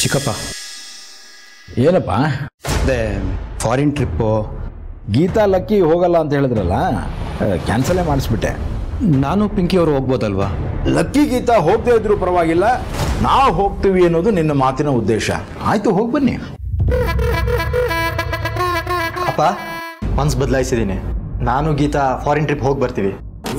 ಚಿಕ್ಕಪ್ಪ ಏನಪ್ಪ ಅದೇ ಫಾರಿನ್ ಟ್ರಿಪ್ಪು ಗೀತಾ ಲಕ್ಕಿ ಹೋಗಲ್ಲ ಅಂತ ಹೇಳಿದ್ರಲ್ಲ ಕ್ಯಾನ್ಸಲೇ ಮಾಡಿಸ್ಬಿಟ್ಟೆ ನಾನು ಪಿಂಕಿ ಅವರು ಹೋಗ್ಬೋದಲ್ವಾ ಲಕ್ಕಿ ಗೀತಾ ಹೋಗದೇ ಇದ್ರೂ ಪರವಾಗಿಲ್ಲ ನಾವು ಹೋಗ್ತೀವಿ ಅನ್ನೋದು ನಿನ್ನ ಮಾತಿನ ಉದ್ದೇಶ ಆಯ್ತು ಹೋಗಿ ಬನ್ನಿ ಅಪ್ಪ ಮನ್ಸು ಬದಲಾಯಿಸಿದ್ದೀನಿ ನಾನು ಗೀತಾ ಫಾರಿನ್ ಟ್ರಿಪ್ ಹೋಗಿ ಬರ್ತೀವಿ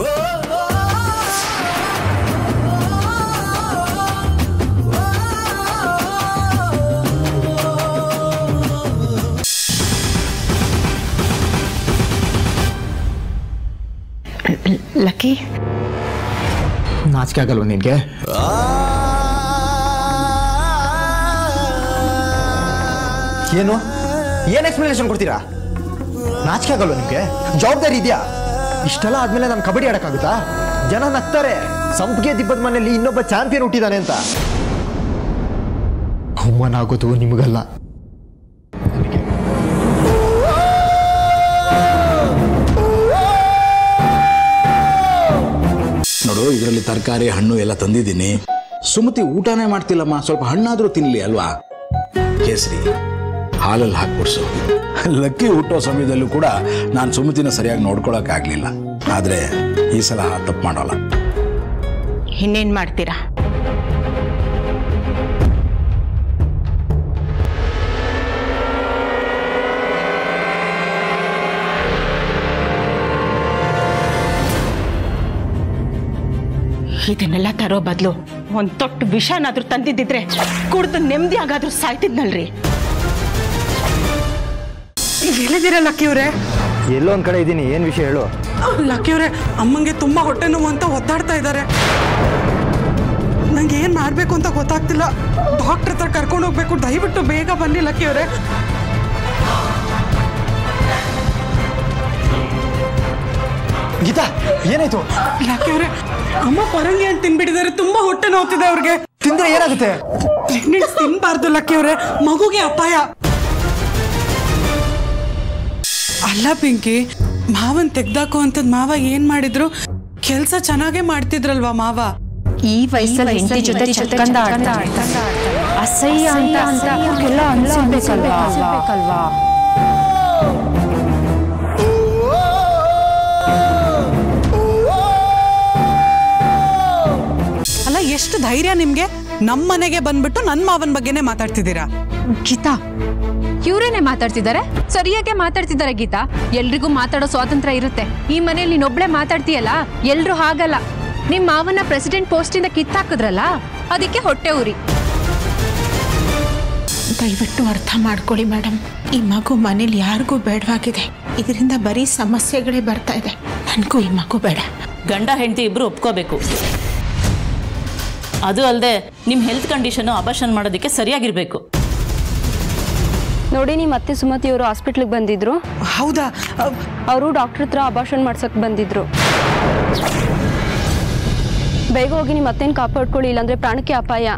ಲಕ್ಕಿ ನಾಚಿಕೆ ಆಗಲ್ವ ನಿನಗೆ ಏನು ಏನು ಎಕ್ಸ್ಪ್ಲನೇಷನ್ ಕೊಡ್ತೀರಾ ನಾಚಿಕೆ ಆಗಲ್ವ ನಿಮಗೆ ಜವಾಬ್ದಾರಿ ಇದೆಯಾ ಇಷ್ಟೆಲ್ಲ ಆದ್ಮೇಲೆ ನಾನು ಕಬಡ್ಡಿ ಆಡಕ್ಕಾಗುತ್ತಾ ಜನ ನಗ್ತಾರೆ ಸಂಪಿಗೆ ದಿಬ್ಬದ ಮನೆಯಲ್ಲಿ ಇನ್ನೊಬ್ಬ ಚಾಂಪಿಯನ್ ಹುಟ್ಟಿದಾನೆ ಅಂತ ಅವಮಾನ ಆಗೋದು ನಿಮಗಲ್ಲ ನನಗೆ ನೋಡು ಇದರಲ್ಲಿ ತರಕಾರಿ ಹಣ್ಣು ಎಲ್ಲ ತಂದಿದ್ದೀನಿ ಸುಮತಿ ಊಟನೇ ಮಾಡ್ತಿಲ್ಲಮ್ಮ ಸ್ವಲ್ಪ ಹಣ್ಣಾದ್ರೂ ತಿನ್ಲಿ ಅಲ್ವಾ ಕೇಸರಿ ಹಾಲಲ್ಲಿ ಹಾಕ್ಬಿಡ್ಸು ಲಕ್ಕಿ ಹುಟ್ಟೋ ಸಮಯದಲ್ಲೂ ಕೂಡ ನಾನು ಸುಮತಿನ ಸರಿಯಾಗಿ ನೋಡ್ಕೊಳಕ್ಕಾಗ್ಲಿಲ್ಲ ಆದ್ರೆ ಈ ಸಲ ತಪ್ಪು ಮಾಡೋಲ್ಲ ಇನ್ನೇನ್ ಮಾಡ್ತೀರಾ ಇದನ್ನೆಲ್ಲ ತರೋ ಬದಲು ಒಂದ್ ತೊಟ್ಟು ವಿಷನಾದ್ರೂ ತಂದಿದ್ದಿದ್ರೆ ಕುಡ್ದು ನೆಮ್ಮದಿ ಆಗಾದ್ರೂ ಸಾಯ್ತಿದ್ನಲ್ರಿ ಹೇಳಿದಿರ ಲಕ್ಕಿಯವ್ರೆ ಎಲ್ಲೋ ಒಂದ್ ಕಡೆ ಇದ್ದೀನಿ ಏನು ವಿಷಯ ಹೇಳು ಲಕ್ಕಿಯವ್ರೆ ಅಮ್ಮಂಗೆ ತುಂಬಾ ಹೊಟ್ಟೆ ನೋವು ಅಂತ ಒದ್ದಾಡ್ತಾ ಇದ್ದಾರೆ ನಂಗೆ ಏನ್ ಮಾಡ್ಬೇಕು ಅಂತ ಗೊತ್ತಾಗ್ತಿಲ್ಲ ಡಾಕ್ಟರ್ ಹತ್ರ ಕರ್ಕೊಂಡು ಹೋಗ್ಬೇಕು ದಯವಿಟ್ಟು ಬೇಗ ಬನ್ನಿ ಲಕ್ಕಿಯವ್ರೆ ಗೀತಾ ಏನಾಯ್ತು ಲಕ್ಕಿಯವ್ರೆ ಅಮ್ಮ ಪರಂಗಿ ಅಂತ ತಿನ್ಬಿಟ್ಟಿದ್ದಾರೆ ತುಂಬಾ ಹೊಟ್ಟೆ ನೋವ್ತಿದೆ ಅವ್ರಿಗೆ ತಿಂದ್ರೆ ಏನಾಗುತ್ತೆ ಪ್ರೆಗ್ನೆಂಟ್ಸ್ ತಿನ್ಬಾರ್ದು ಲಕ್ಕಿಯವ್ರೆ ಮಗುಗೆ ಅಪಾಯ ಅಲ್ಲ ಪಿಂಕಿ ಮಾವನ್ ತೆಗ್ದಾಕೋ ಅಂತದ್ ಮಾವ ಏನ್ ಮಾಡಿದ್ರು ಕೆಲ್ಸ ಚೆನ್ನಾಗೇ ಮಾಡ್ತಿದ್ರಲ್ವಾ ಮಾವ ಈ ವಯಸ್ಸಲ್ಲಿ ಹೆಂಡತಿ ಜೊತೆ ಚಕ್ಕಂದ ಆಡ್ತಾ ಅಸಹ್ಯ ಅಂತ ಅಂತ ಎಲ್ಲ ಅನ್ಸಿರ್ಬೇಕಲ್ವಾ ಅಲ್ಲ ಎಷ್ಟು ಧೈರ್ಯ ನಿಮ್ಗೆ ನಮ್ ಮನೆಗೆ ಬಂದ್ಬಿಟ್ಟು ನನ್ ಮಾವನ್ ಬಗ್ಗೆನೇ ಮಾತಾಡ್ತಿದ್ದೀರಾ ಗೀತಾ ಇವ್ರೇನೆ ಮಾತಾಡ್ತಿದ್ದಾರೆ ಸರಿಯಾಗೆ ಮಾತಾಡ್ತಿದ್ದಾರೆ ಗೀತಾ ಎಲ್ರಿಗೂ ಮಾತಾಡೋ ಸ್ವಾತಂತ್ರ್ಯ ಇರುತ್ತೆ ಈ ಮನೇಲಿ ನೀನೊಬ್ಳೆ ಮಾತಾಡ್ತೀಯಲ್ಲ ಎಲ್ರು ಹಾಗಲ್ಲ ನಿಮ್ ಮಾವನ ಪ್ರೆಸಿಡೆಂಟ್ ಪೋಸ್ಟಿಂದ ಕಿತ್ತಾಕಿದ್ರಲ್ಲ ಅದಕ್ಕೆ ಹೊಟ್ಟೆ ಉರಿ ದಯವಿಟ್ಟು ಅರ್ಥ ಮಾಡ್ಕೊಳ್ಳಿ ಮೇಡಮ್ ಈ ಮಗು ಮನೇಲಿ ಯಾರಿಗೂ ಬೇಡವಾಗಿದೆ ಇದರಿಂದ ಬರೀ ಸಮಸ್ಯೆಗಳೇ ಬರ್ತಾ ಇದೆ ನನಗೂ ಈ ಮಗು ಬೇಡ ಗಂಡ ಹೆಂಡತಿ ಇಬ್ರು ಒಪ್ಕೋಬೇಕು ಅದು ಅಲ್ಲದೆ ನಿಮ್ಮ ಹೆಲ್ತ್ ಕಂಡೀಷನು ಅಬರ್ಷನ್ ಮಾಡೋದಕ್ಕೆ ಸರಿಯಾಗಿರ್ಬೇಕು ನೋಡಿ ನಿಮ್ಮ ಅತ್ತೆ ಸುಮತಿ ಅವರು ಹಾಸ್ಪಿಟ್ಲಿಗೆ ಬಂದಿದ್ರು ಹೌದಾ ಅಹ್, ಅವರು ಡಾಕ್ಟರ್ ಹತ್ರ ಅಬಾರ್ಷನ್ ಮಾಡ್ಸಕ್ ಬಂದಿದ್ರು ಬೇಗ ಹೋಗಿ ನಿಮ್ಮ ಅತ್ತೆನ ಕಾಪಾಡ್ಕೊಳ್ಳಿ ಇಲ್ಲಾಂದ್ರೆ ಪ್ರಾಣಕ್ಕೆ ಅಪಾಯ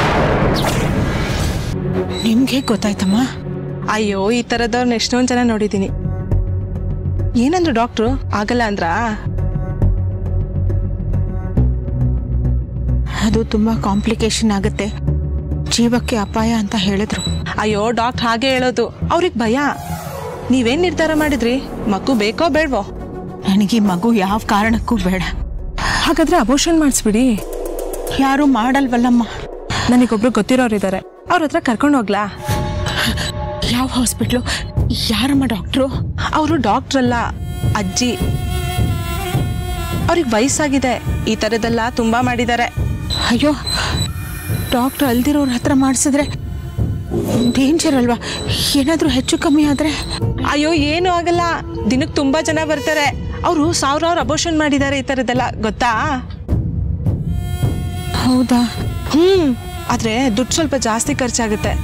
ನಿಮ್ಗೆ ಗೊತ್ತಾಯ್ತಮ್ಮ ಅಯ್ಯೋ ಈ ತರದವ್ರನ್ನ ಎಷ್ಟೊಂದ್ ಜನ ನೋಡಿದೀನಿ ಏನಂದ್ರು ಡಾಕ್ಟ್ರು ಆಗಲ್ಲ ಅಂದ್ರಾ ಅದು ತುಂಬಾ ಕಾಂಪ್ಲಿಕೇಶನ್ ಆಗುತ್ತೆ ಜೀವಕ್ಕೆ ಅಪಾಯ ಅಂತ ಹೇಳಿದ್ರು ಅಯ್ಯೋ ಡಾಕ್ಟರ್ ಹಾಗೆ ಹೇಳೋದು ಅವ್ರಿಗೆ ಭಯ ನೀವೇನ್ ನಿರ್ಧಾರ ಮಾಡಿದ್ರಿ ಮಗು ಬೇಕೋ ಬೇಡವೋ ನನಗೆ ಈ ಮಗು ಯಾವ ಕಾರಣಕ್ಕೂ ಬೇಡ ಹಾಗಾದ್ರೆ ಅಬೋಷನ್ ಮಾಡಿಸ್ಬಿಡಿ ಯಾರು ಮಾಡಲ್ವಲ್ಲಮ್ಮ ನನಗೊಬ್ರು ಗೊತ್ತಿರೋರಿದ್ದಾರೆ ಅವ್ರ ಹತ್ರ ಕರ್ಕೊಂಡು ಹೋಗ್ಲಾ ಯಾವ ಹಾಸ್ಪಿಟ್ಲು ಯಾರಮ್ಮ ಡಾಕ್ಟ್ರು ಅವರು ಡಾಕ್ಟರ್ ಅಲ್ಲ ಅಜ್ಜಿ ಅವ್ರಿಗೆ ವಯಸ್ಸಾಗಿದೆ ಈ ಥರದ್ದೆಲ್ಲ ತುಂಬಾ ಮಾಡಿದ್ದಾರೆ ಅಯ್ಯೋ ಡಾಕ್ಟರ್ ಅಲ್ದಿರೋರ ಹತ್ರ ಮಾಡಿಸಿದ್ರೆ ಡೇಂಜರ್ ಅಲ್ವಾ ಏನಾದರೂ ಹೆಚ್ಚು ಕಮ್ಮಿ ಆದರೆ ಅಯ್ಯೋ ಏನು ಆಗಲ್ಲ ದಿನಕ್ಕೆ ತುಂಬಾ ಜನ ಬರ್ತಾರೆ ಅವರು ಸಾವಿರಾರು ಅಬೋಷನ್ ಮಾಡಿದ್ದಾರೆ ಈ ಥರದ್ದೆಲ್ಲ ಗೊತ್ತಾ ಹೌದಾ ಹ್ಮ್ ಆದ್ರೆ ದುಡ್ಡು ಸ್ವಲ್ಪ ಜಾಸ್ತಿ ಖರ್ಚಾಗುತ್ತೆ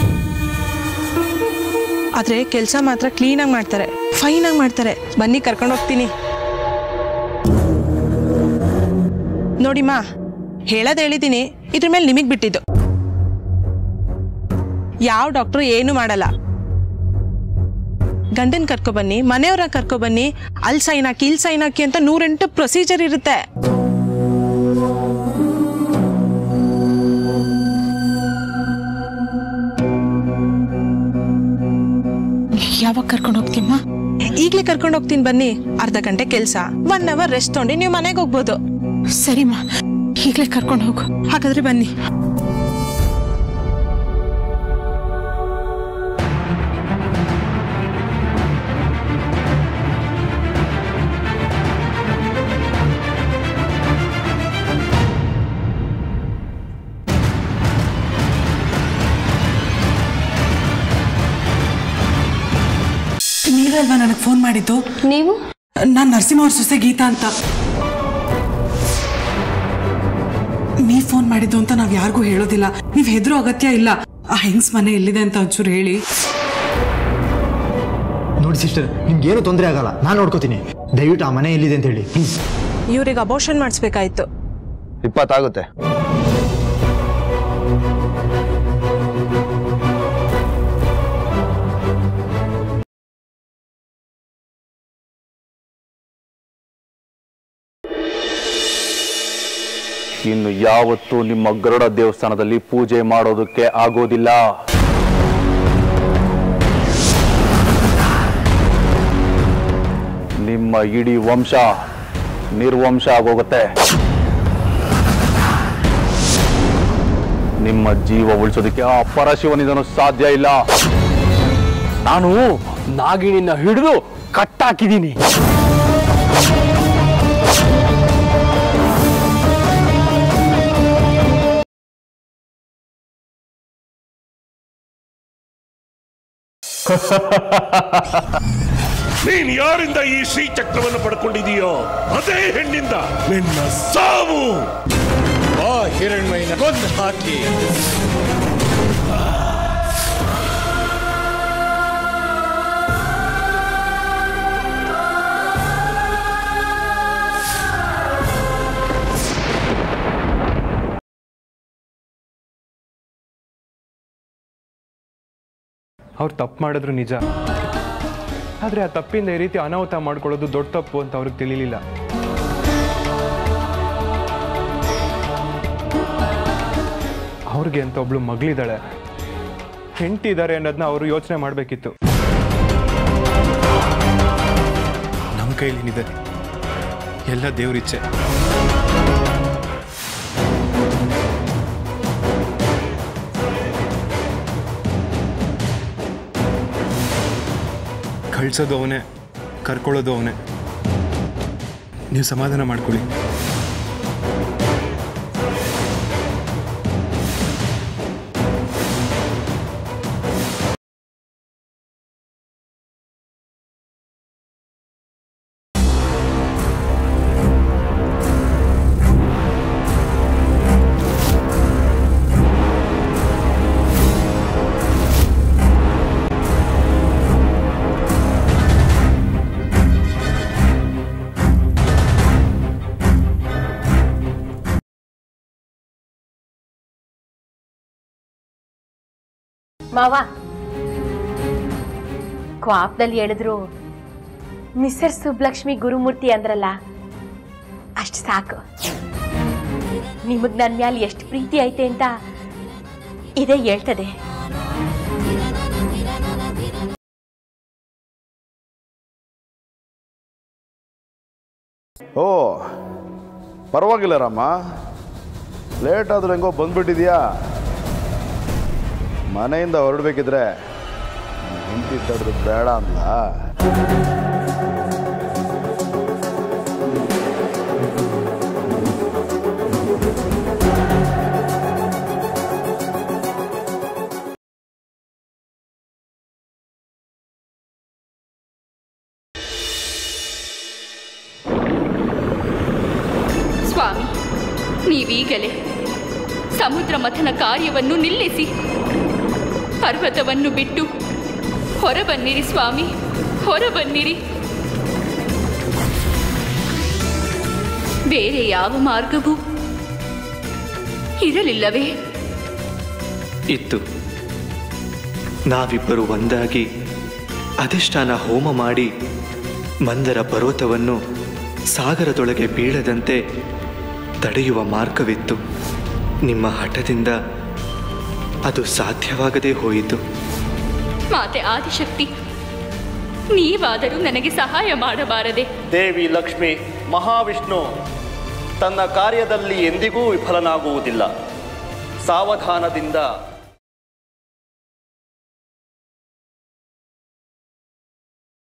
ಆದ್ರೆ ಕೆಲಸ ಮಾತ್ರ ಕ್ಲೀನಾಗಿ ಮಾಡ್ತಾರೆ ಫೈನ್ ಆಗಿ ಮಾಡ್ತಾರೆ ಬನ್ನಿ ಕರ್ಕೊಂಡು ಹೋಗ್ತೀನಿ ನೋಡಿಮ್ಮ ಹೇಳೋದು ಹೇಳಿದ್ದೀನಿ ಇದ್ರ ಮೇಲೆ ನಿಮಗೆ ಬಿಟ್ಟಿದ್ದು ಯಾವ ಡಾಕ್ಟ್ರು ಏನು ಮಾಡಲ್ಲ ಗಂಡನ್ ಕರ್ಕೊಬನ್ನಿ ಮನೆಯವ್ರ ಕರ್ಕೊಬನ್ನಿ ಅಲ್ಲಿ ಸೈನ್ ಹಾಕಿ ಇಲ್ಲಿ ಸೈನ್ ಹಾಕಿ ಅಂತ ನೂರೆಂಟು ಪ್ರೊಸೀಜರ್ ಇರುತ್ತೆ ಕರ್ಕೊಂಡು ಹೋಗ್ತೀಮ್ಮ ಈಗಲೇ ಕರ್ಕೊಂಡು ಹೋಗ್ತೀನಿ ಬನ್ನಿ ಅರ್ಧ ಗಂಟೆ ಕೆಲಸ ಒನ್ ಅವರ್ ರೆಸ್ಟ್ ತೊಗೊಂಡು ನೀವು ಮನೆಗೆ ಹೋಗ್ಬೋದು ಸರಿಮ್ಮ ಈಗಲೇ ಕರ್ಕೊಂಡು ಹೋಗು ಹಾಗಾದ್ರೆ ಬನ್ನಿ ನೀವೇ ಅಲ್ವಾ ನನಗೆ ಫೋನ್ ಮಾಡಿದ್ದು ನೀವು ನಾನು ನರಸಿಂಹ ಅವ್ರ ಸೊಸೆ ಗೀತಾ ಅಂತ ನೀವ್ ಫೋನ್ ಮಾಡಿದ್ದು ಅಂತ ನಾವ್ ಯಾರಿಗೂ ಹೇಳೋದಿಲ್ಲ ನೀವ್ ಹೆದರೋ ಅಗತ್ಯ ಇಲ್ಲ ಆ ಹೆಂಗ್ಸ್ ಮನೆ ಎಲ್ಲಿದೆ ಅಂತ ಒಂಚೂರು ಹೇಳಿ ನೋಡಿ ಸಿಸ್ಟರ್ ನಿಮ್ಗೇನು ತೊಂದರೆ ಆಗಲ್ಲ ನಾನು ನೋಡ್ಕೋತೀನಿ ದಯವಿಟ್ಟು ಆ ಮನೆ ಎಲ್ಲಿದೆ ಅಂತ ಹೇಳಿ ಪ್ಲೀಸ್ ಇವ್ರಿಗೆ ಅಬೋಷನ್ ಮಾಡಿಸ್ಬೇಕಾಯ್ತು ಇಪ್ಪತ್ತಾಗುತ್ತೆ ಇನ್ನು ಯಾವತ್ತೂ ನಿಮ್ಮ ಗರುಡ ದೇವಸ್ಥಾನದಲ್ಲಿ ಪೂಜೆ ಮಾಡೋದಕ್ಕೆ ಆಗೋದಿಲ್ಲ ನಿಮ್ಮ ಇಡೀ ವಂಶ ನಿರ್ವಂಶ ಆಗೋಗುತ್ತೆ ನಿಮ್ಮ ಜೀವ ಉಳಿಸೋದಕ್ಕೆ ಆ ಪರಶಿವನಿಂದನೂ ಸಾಧ್ಯ ಇಲ್ಲ ನಾನು ನಾಗಿಣಿನ ಹಿಡಿದು ಕಟ್ಟಾಕಿದ್ದೀನಿ ನೀನ್ ಯಾರಿಂದ ಈ ಶ್ರೀ ಚಕ್ರವನ್ನು ಪಡ್ಕೊಂಡಿದೀಯೋ ಅದೇ ಹೆಣ್ಣಿಂದ ನಿನ್ನ ಸಾವು ಆ ಹಿರಣ್ಮಯ್ಯನ ಕೊಂದು ಹಾಕಿ ಅವ್ರು ತಪ್ಪು ಮಾಡಿದ್ರು ನಿಜ ಆದರೆ ಆ ತಪ್ಪಿಂದ ಈ ರೀತಿ ಅನಾಹುತ ಮಾಡ್ಕೊಳ್ಳೋದು ದೊಡ್ಡ ತಪ್ಪು ಅಂತ ಅವ್ರಿಗೆ ತಿಳಿಲಿಲ್ಲ ಅವ್ರಿಗೆ ಅಂತ ಒಬ್ಳು ಮಗಳಿದ್ದಾಳೆ ಹೆಂಡತಿ ಇದ್ದಾರೆ ಅನ್ನೋದನ್ನ ಅವರು ಯೋಚನೆ ಮಾಡಬೇಕಿತ್ತು ನಮ್ಮ ಕೈಲಿನಿದೆ ಎಲ್ಲ ದೇವ್ರಿಚ್ಛೆ ಕಳ್ಸೋದು ಅವನೇ ಕರ್ಕೊಳ್ಳೋದು ಅವನೇ ನೀವು ಸಮಾಧಾನ ಮಾಡ್ಕೊಳ್ಳಿ ಮಾವ ಕ್ವಾಪ್ದಲ್ಲಿ ಹೇಳಿದ್ರು ಮಿಸ್ಸರ್ ಸುಬ್ಲಕ್ಷ್ಮಿ ಗುರುಮೂರ್ತಿ ಅಂದ್ರಲ್ಲ ಅಷ್ಟು ಸಾಕು ನಿಮಗ್ ನನ್ನ ಮ್ಯಾಲೆ ಎಷ್ಟು ಪ್ರೀತಿ ಐತೆ ಅಂತ ಇದೇ ಹೇಳ್ತದೆ ಓ ಪರವಾಗಿಲ್ಲ ರಾಮ ಲೇಟ್ ಆದ್ರೂ ಹೆಂಗೋ ಬಂದ್ಬಿಟ್ಟಿದ್ಯಾ ಮನೆಯಿಂದ ಹೊರಡ್ಬೇಕಿದ್ರೆ ಹೆಂಡತಿ ತಡೆದು ಬೇಡ ಅಂದ್ಲ ಸ್ವಾಮಿ ನೀವೀಗಲೇ ಸಮುದ್ರ ಮಥನ ಕಾರ್ಯವನ್ನು ನಿಲ್ಲಿಸಿ ಪರ್ವತವನ್ನು ಬಿಟ್ಟು ಹೊರಬನ್ನಿರಿ ಸ್ವಾಮಿ ಹೊರಬನ್ನಿರಿ ಬೇರೆ ಯಾವ ಮಾರ್ಗವೂ ಇರಲಿಲ್ಲವೇ ಇತ್ತು ನಾವಿಬ್ಬರು ಒಂದಾಗಿ ಅಧಿಷ್ಠಾನ ಹೋಮ ಮಾಡಿ ಮಂದರ ಪರ್ವತವನ್ನು ಸಾಗರದೊಳಗೆ ಬೀಳದಂತೆ ತಡೆಯುವ ಮಾರ್ಗವಿತ್ತು ನಿಮ್ಮ ಹಠದಿಂದ ಅದು ಸಾಧ್ಯವಾಗದೇ ಹೋಯಿತು ಮಾತೆ ಆದಿಶಕ್ತಿ ನೀವಾದರೂ ನನಗೆ ಸಹಾಯ ಮಾಡಬಾರದೆ ದೇವಿ ಲಕ್ಷ್ಮಿ ಮಹಾವಿಷ್ಣು ತನ್ನ ಕಾರ್ಯದಲ್ಲಿ ಎಂದಿಗೂ ವಿಫಲನಾಗುವುದಿಲ್ಲ ಸಾವಧಾನದಿಂದ